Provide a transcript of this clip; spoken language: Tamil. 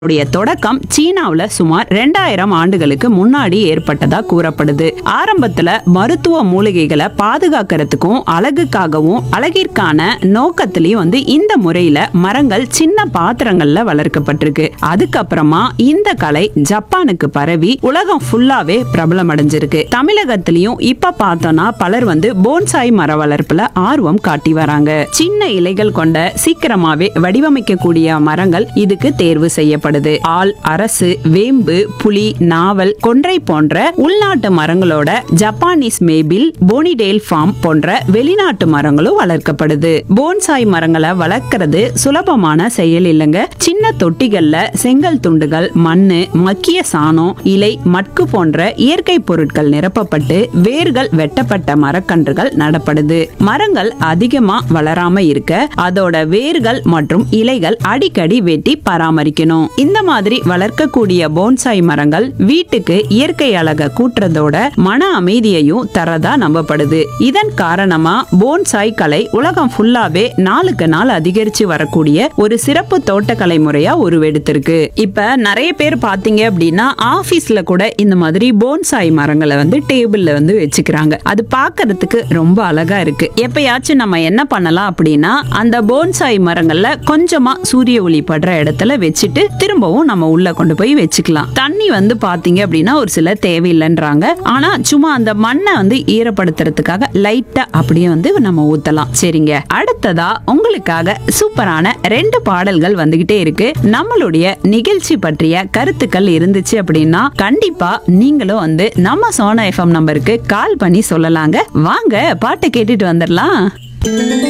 உடைய தொடக்கம் சீனாவுல சுமார் ரெண்டாயிரம் ஆண்டுகளுக்கு முன்னாடி ஏற்பட்டதா கூறப்படுது ஆரம்பத்துல மருத்துவ மூலிகைகளை பாதுகாக்கிறதுக்கும் அழகுக்காகவும் அழகிற்கான நோக்கத்திலையும் வந்து இந்த முறையில மரங்கள் சின்ன பாத்திரங்கள்ல வளர்க்கப்பட்டிருக்கு அதுக்கப்புறமா இந்த கலை ஜப்பானுக்கு பரவி உலகம் ஃபுல்லாவே பிரபலம் அடைஞ்சிருக்கு தமிழகத்திலயும் இப்ப பார்த்தோம்னா பலர் வந்து போன்சாய் மர வளர்ப்புல ஆர்வம் காட்டி வராங்க சின்ன இலைகள் கொண்ட சீக்கிரமாவே வடிவமைக்கக்கூடிய மரங்கள் இதுக்கு தேர்வு செய்யப்படுது ஆல் அரசு வேம்பு புலி நாவல் கொன்றை போன்ற உள்நாட்டு மரங்களோட ஜப்பானீஸ் மேபிள் போனிடேல் ஃபார்ம் போன்ற வெளிநாட்டு மரங்களும் வளர்க்கப்படுது போன்சாய் மரங்களை வளர்க்கறது சுலபமான செயல் இல்லைங்க சின்ன தொட்டிகள்ல செங்கல் துண்டுகள் மண்ணு மக்கிய சாணம் இலை மட்கு போன்ற இயற்கை பொருட்கள் நிரப்பப்பட்டு வேர்கள் வெட்டப்பட்ட மரக்கன்றுகள் நடப்படுது மரங்கள் அதிகமா வளராம இருக்க அதோட வேர்கள் மற்றும் இலைகள் அடிக்கடி வெட்டி பராமரிக்கணும் இந்த மாதிரி வளர்க்கக்கூடிய போன்சாய் மரங்கள் வீட்டுக்கு இயற்கை அழக கூட்டுறதோட மன அமைதியையும் தரதா நம்பப்படுது இதன் காரணமா போன்சாய் கலை உலகம் ஃபுல்லாவே நாளுக்கு நாள் அதிகரிச்சு வரக்கூடிய ஒரு சிறப்பு தோட்டக்கலை முறையா உருவெடுத்திருக்கு இப்ப நிறைய பேர் பாத்தீங்க அப்படின்னா ஆபீஸ்ல கூட இந்த மாதிரி போன்சாய் மரங்களை வந்து டேபிள்ல வந்து வச்சுக்கிறாங்க அது பார்க்கிறதுக்கு ரொம்ப அழகா இருக்கு எப்பயாச்சும் நம்ம என்ன பண்ணலாம் அப்படின்னா அந்த போன்சாய் மரங்கள்ல கொஞ்சமா சூரிய ஒளி படுற இடத்துல வச்சுட்டு திரும்பவும் நம்ம உள்ள கொண்டு போய் வச்சுக்கலாம் தண்ணி வந்து பாத்தீங்க அப்படின்னா ஒரு சிலர் தேவையில்லைன்றாங்க ஆனா சும்மா அந்த மண்ணை வந்து ஈரப்படுத்துறதுக்காக லைட்டா அப்படியே வந்து நம்ம ஊத்தலாம் சரிங்க அடுத்ததா உங்களுக்காக சூப்பரான ரெண்டு பாடல்கள் வந்துகிட்டே இருக்கு நம்மளுடைய நிகழ்ச்சி பற்றிய கருத்துக்கள் இருந்துச்சு அப்படின்னா கண்டிப்பா நீங்களும் வந்து நம்ம சோனா எஃப்எம் நம்பருக்கு கால் பண்ணி சொல்லலாங்க வாங்க பாட்டை கேட்டுட்டு வந்துடலாம்